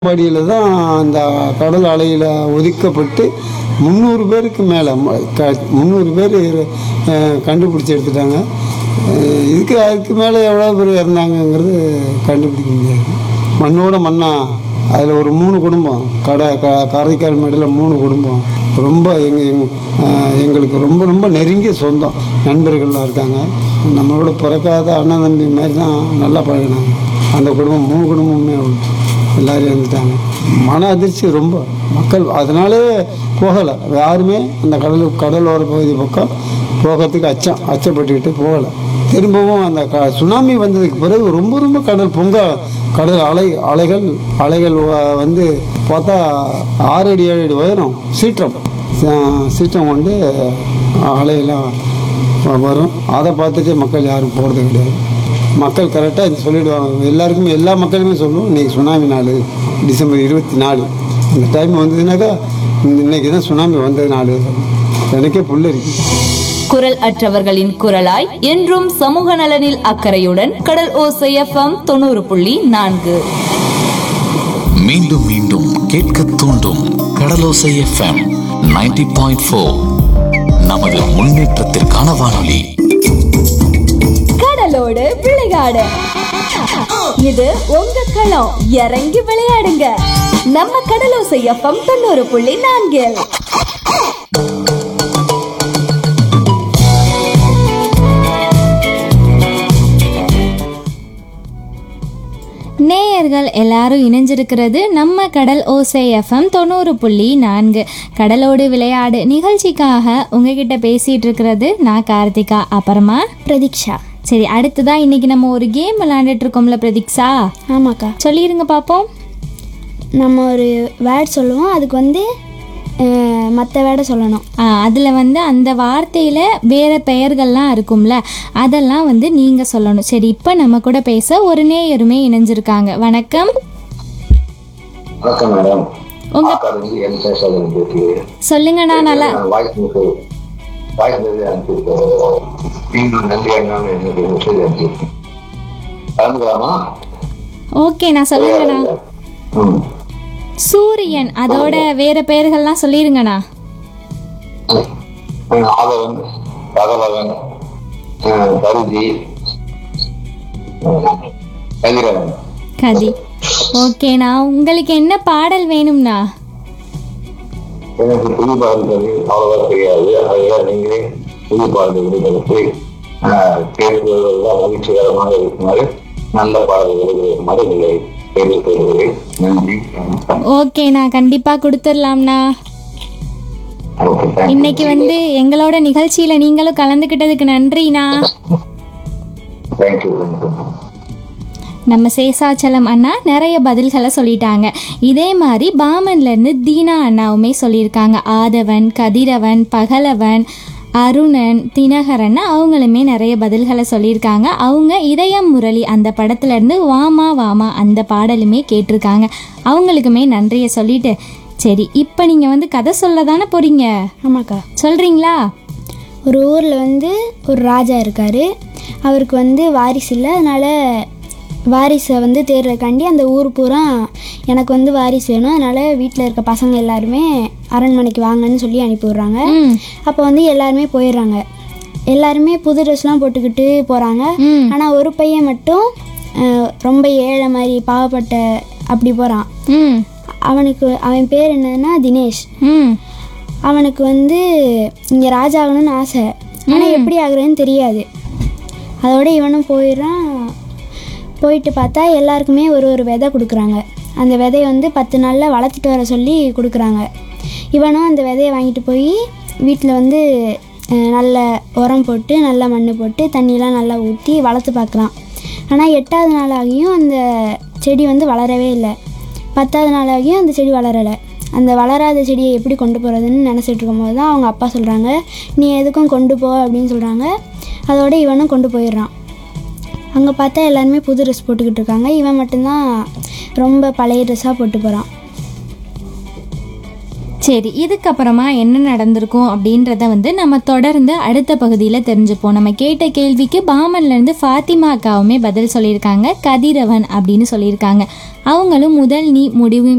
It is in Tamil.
பாடியில் தான் அந்த கடல் அலையில் ஒதுக்கப்பட்டு முந்நூறு பேருக்கு மேலே முந்நூறு பேர் கண்டுபிடிச்சி எடுத்துட்டாங்க அஹ் இதுக்கு அதுக்கு மேலே எவ்வளோ பேர் இறந்தாங்கங்கிறது கண்டுபிடிக்க முடியாது மண்ணோட மண்ணா அதில் ஒரு மூணு குடும்பம் கடை க காரைக்கால் மேடையில் மூணு குடும்பம் ரொம்ப எங்கள் எங் அஹ் எங்களுக்கு ரொம்ப ரொம்ப நெருங்கிய சொந்தம் நண்பர்கள்லாம் இருக்காங்க நம்மளோட பிறக்காத அண்ணன் தம்பி மாதிரி தான் நல்லா பழகினாங்க அந்த குடும்பம் மூணு குடும்பமுமே எல்லாரும் இருந்துட்டாங்க மன அதிர்ச்சி ரொம்ப மக்கள் அதனாலே போகலை யாருமே அந்த கடல் கடலோர பகுதி பக்கம் போகிறதுக்கு அச்சம் அச்சப்பட்டுக்கிட்டு போகலை திரும்பவும் அந்த க சுனாமி வந்ததுக்கு பிறகு ரொம்ப ரொம்ப கடல் பொங்க கடல் அலை அலைகள் அலைகள் வ- வந்து பார்த்தா ஆறு அடி ஏழு அடி உயரம் சீற்றம் ச- சீற்றம் கொண்டு அலையெல்லாம் வ- வரும் அதை பார்த்துட்டு மக்கள் யாரும் போகிறது கிடையாது மக்கள் கரெக்டாக இது சொல்லிடுவாங்க எல்லாருக்குமே எல்லா மக்களுமே சொல்லுவோம் இன்னைக்கு சுனாமி நாள் டிசம்பர் இருபத்தி நாலு இந்த டைம் வந்ததுனாக்கா இன்னைக்கு தான் சுனாமி வந்தது நாள் எனக்கே புல்லரிக்கும் குரல் அற்றவர்களின் குரலாய் என்றும் சமூக நலனில் அக்கறையுடன் கடல் ஓசை எஃப்எம் தொண்ணூறு புள்ளி நான்கு மீண்டும் மீண்டும் கேட்க தூண்டும் கடலோசை எஃப்எம் 90.4 பாயிண்ட் ஃபோர் நமது முன்னேற்றத்திற்கான வானொலி கடலோடு விளையாடு இது உங்க களம் இறங்கி விளையாடுங்க நம்ம கடலோசை எஃப்எம் தொண்ணூறு புள்ளி நான்கில் நேயர்கள் எல்லாரும் இணைஞ்சிருக்கிறது நம்ம கடல் ஓசை எஃப்எம் தொண்ணூறு புள்ளி நான்கு கடலோடு விளையாடு நிகழ்ச்சிக்காக உங்ககிட்ட பேசிட்டு இருக்கிறது நான் கார்த்திகா அப்புறமா பிரதீக்ஷா சரி அடுத்ததா இன்னைக்கு நம்ம ஒரு கேம் விளையாண்டுட்டு இருக்கோம்ல பிரதீக்ஷா ஆமாக்கா சொல்லிருங்க பாப்போம் நம்ம ஒரு வேர்ட் சொல்லுவோம் அதுக்கு வந்து மற்ற வேர்டை சொல்லணும் ஆ, அதுல வந்து அந்த வார்த்தையில வேற பெயர்கள்லாம் இருக்கும்ல அதெல்லாம் வந்து நீங்க சொல்லணும் சரி இப்போ நம்ம கூட பேச ஒரு நேயருமே இணைஞ்சிருக்காங்க வணக்கம் வணக்கம் மேடம் உங்க ஆக்காடு என் சேஷாதன் பேசுகிறேன் சொல்லுங்க நான் நல்லா வாய்ஸ் மெசேஜ் வாய்ஸ் மெசேஜ் அனுப்பியிருக்கேன் மீண்டும் நன்றி அண்ணான்னு எனக்கு மெசேஜ் அனுப்பியிருக்கேன் கலந்துக்கலாமா ஓகே நான் சொல்லுங்கண்ணா ம் சூரியன் அதோட வேற பெயர்கள்லாம் சொல்லிருங்கண்ணா ஆதவன் பகலவன் பருதி கதிரவன் கதி ஓகேண்ணா உங்களுக்கு என்ன பாடல் வேணும்ண்ணா எனக்கு புது பாடல்கள் அவ்வளவா தெரியாது அதெல்லாம் நீங்களே புது பாடல்கள் எனக்கு தேர்வுகளெல்லாம் மகிழ்ச்சிகரமாக இருக்குமாறு நல்ல பாடல்கள் இருக்குமாறு உங்களை தேர்வு செய்கிறேன் நன்றி வணக்கம். ஓகேண்ணா கண்டிப்பா கொடுத்துடலாம்ண்ணா ஓகே தேங்க்யூ இன்னைக்கு வந்து எங்களோட நிகழ்ச்சியில நீங்களும் கலந்துக்கிட்டதுக்கு நன்றிண்ணா தேங்க்யூ தேங்க்யூ நம்ம சேசாச்சலம் அண்ணா நிறைய பதில்களை சொல்லிட்டாங்க இதே மாதிரி பாமன்லேருந்து தீனா அண்ணாவுமே சொல்லியிருக்காங்க ஆதவன் கதிரவன் பகலவன் அருணன் தினகரன் அவங்களுமே நிறைய பதில்களை சொல்லியிருக்காங்க அவங்க இதயம் முரளி அந்த படத்துல இருந்து வாமா வாமா அந்த பாடலுமே கேட்டிருக்காங்க அவங்களுக்குமே நன்றியை சொல்லிட்டு சரி இப்போ நீங்கள் வந்து கதை சொல்ல தானே போறீங்க ஆமாக்கா சொல்கிறீங்களா ஒரு ஊரில் வந்து ஒரு ராஜா இருக்கார் அவருக்கு வந்து வாரிசு இல்லை அதனால் வாரிசை வந்து தேடுறதுக்காண்டி அந்த ஊர் பூரா எனக்கு வந்து வாரிசு வேணும் அதனால் வீட்டில் இருக்க பசங்க எல்லாருமே அரண்மனைக்கு வாங்கன்னு சொல்லி அனுப்பி விட்றாங்க ம் அப்போ வந்து எல்லாருமே போயிடுறாங்க எல்லாருமே புது ட்ரெஸ்லாம் போட்டுக்கிட்டு போகிறாங்க ம். ஆனால் ஒரு பையன் மட்டும் அஹ், ரொம்ப ஏழை மாதிரி பாவப்பட்ட அப்படி போகிறான் ம் அவனுக்கு அவன் பேர் என்னதுன்னா தினேஷ் ம் அவனுக்கு வந்து இங்கே ராஜா ஆகணும்னு ஆசை ஆனால் எப்படி ஆகுறதுன்னு தெரியாது அதோட இவனும் போயிடுறான் போயிட்டு பார்த்தா எல்லாருக்குமே ஒரு ஒரு விதை கொடுக்குறாங்க அந்த விதையை வந்து பத்து நாளில் வளர்த்துட்டு வர சொல்லி கொடுக்குறாங்க இவனும் அந்த விதையை வாங்கிட்டு போய் வீட்டில் வந்து அஹ், நல்ல உரம் போட்டு நல்ல மண் போட்டு தண்ணியெலாம் நல்லா ஊற்றி வளர்த்து பார்க்குறான் ஆனால் எட்டாவது நாள் ஆகியும் அந்த செடி வந்து வளரவே இல்லை பத்தாவது நாள் ஆகியும் அந்த செடி வளரலை அந்த வளராத செடியை எப்படி கொண்டு போகிறதுன்னு நினச்சிட்டு இருக்கும்போது தான் அவங்க அப்பா சொல்கிறாங்க நீ எதுக்கும் கொண்டு போ அப்படின்னு சொல்கிறாங்க அதோட இவனும் கொண்டு போயிடுறான் அங்கே பார்த்தா எல்லாருமே புது ட்ரெஸ் போட்டுக்கிட்டு இருக்காங்க இவன் மட்டும்தான் ரொம்ப பழைய ட்ரெஸ்ஸாக போட்டு போகிறான் சரி இதுக்கப்புறமா என்ன நடந்திருக்கும் அப்படின்றத வந்து நம்ம தொடர்ந்து அடுத்த பகுதியில் தெரிஞ்சுப்போம் நம்ம கேட்ட கேள்விக்கு பாமன்லேருந்து ஃபாத்திமா அக்காவுமே பதில் சொல்லியிருக்காங்க கதிரவன் அப்படின்னு சொல்லியிருக்காங்க அவங்களும் முதல் நீ முடிவு